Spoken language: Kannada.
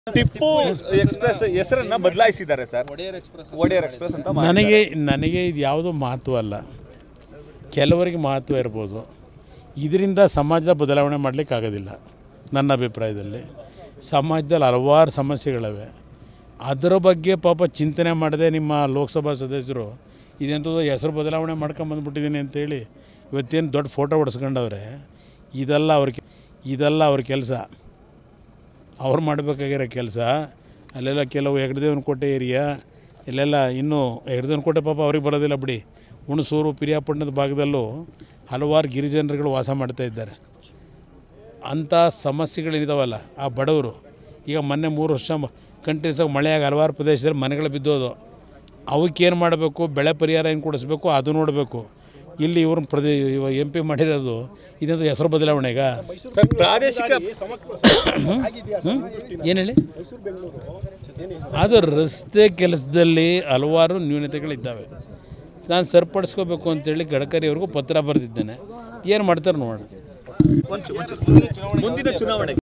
ಟಿಪ್ಪು ಎಕ್ಸ್ಪ್ರೆಸ್ ಹೆಸರನ್ನ ಬದಲಾಯಿಸಿದ್ದಾರೆ ಸರ್ ಒಡೆಯರ್ ಎಕ್ಸ್ಪ್ರೆಸ್ ಅಂತ ಮಾಡಿದ್ದಾರೆ. ನನಗೆ ನನಗೆ ಇದು ಯಾವುದೂ ಮಹತ್ವ ಅಲ್ಲ ಕೆಲವರಿಗೆ ಮಹತ್ವ ಇರ್ಬೋದು ಇದರಿಂದ ಸಮಾಜದ ಬದಲಾವಣೆ ಮಾಡಲಿಕ್ಕೆ ಆಗೋದಿಲ್ಲ ನನ್ನ ಅಭಿಪ್ರಾಯದಲ್ಲಿ ಸಮಾಜದಲ್ಲಿ ಹಲವಾರು ಸಮಸ್ಯೆಗಳಿವೆ ಅದರ ಬಗ್ಗೆ ಪಾಪ ಚಿಂತನೆ ಮಾಡದೆ ನಿಮ್ಮ ಲೋಕಸಭಾ ಸದಸ್ಯರು ಇದೆಂಥದ್ದು ಹೆಸರು ಬದಲಾವಣೆ ಮಾಡ್ಕೊಂಬಂದ್ಬಿಟ್ಟಿದ್ದೀನಿ ಅಂತೇಳಿ ಇವತ್ತೇನು ದೊಡ್ಡ ಫೋಟೋ ಹೊಡ್ಸ್ಕೊಂಡವ್ರೆ ಇದೆಲ್ಲ ಅವ್ರ ಕೆ- ಇದೆಲ್ಲ ಅವ್ರ ಕೆಲಸ ಅವ್ರು ಮಾಡಬೇಕಾಗಿರೋ ಕೆಲಸ ಅಲ್ಲೆಲ್ಲ ಕೆಲವು ಹೆಗ್ರದೇವನ ಕೋಟೆ ಏರಿಯಾ ಇಲ್ಲೆಲ್ಲ ಇನ್ನೂ ಹೆಗ್ರದೇವನ ಕೋಟೆ ಪಾಪ ಅವ್ರಿಗೆ ಬರೋದಿಲ್ಲ ಬಿಡಿ ಹುಣಸೂರು ಪಿರಿಯಾಪಟ್ಟಣದ ಭಾಗದಲ್ಲೂ ಹಲವಾರು ಗಿರಿಜನರುಗಳು ವಾಸ ಮಾಡ್ತಾ ಇದ್ದಾರೆ ಅಂಥ ಸಮಸ್ಯೆಗಳಿದಾವಲ್ಲ ಆ ಬಡವರು ಈಗ ಮೊನ್ನೆ ಮೂರು ವರ್ಷ ಕಂಟಿನ್ಯೂಸ್ ಆಗಿ ಮಳೆಯಾಗಿ ಹಲವಾರು ಪ್ರದೇಶದಲ್ಲಿ ಮನೆಗಳು ಬಿದ್ದೋದು ಅವಕ್ಕೇನು ಮಾಡಬೇಕು ಬೆಳೆ ಪರಿಹಾರ ಏನು ಕೊಡಿಸ್ಬೇಕು ಅದು ನೋಡಬೇಕು ಇಲ್ಲಿ ಇವ್ರನ್ನ ಪ್ರದೇ ಎಂ ಪಿ ಮಾಡಿರೋದು ಇದೊಂದು ಹೆಸರು ಬದಲಾವಣೆಗ ಸರ್ ಪ್ರಾದೇಶಿಕ ಏನು ಹೇಳಿ ಅದು ರಸ್ತೆ ಕೆಲಸದಲ್ಲಿ ಹಲವಾರು ನ್ಯೂನತೆಗಳಿದ್ದಾವೆ ನಾನು ಸರಿಪಡಿಸ್ಕೋಬೇಕು ಅಂತೇಳಿ ಗಡ್ಕರಿ ಅವ್ರಿಗೂ ಪತ್ರ ಬರೆದಿದ್ದೇನೆ ಏನು ಮಾಡ್ತಾರೆ ನೋಡೋಣ ಮುಂದಿನ ಚುನಾವಣೆಗೆ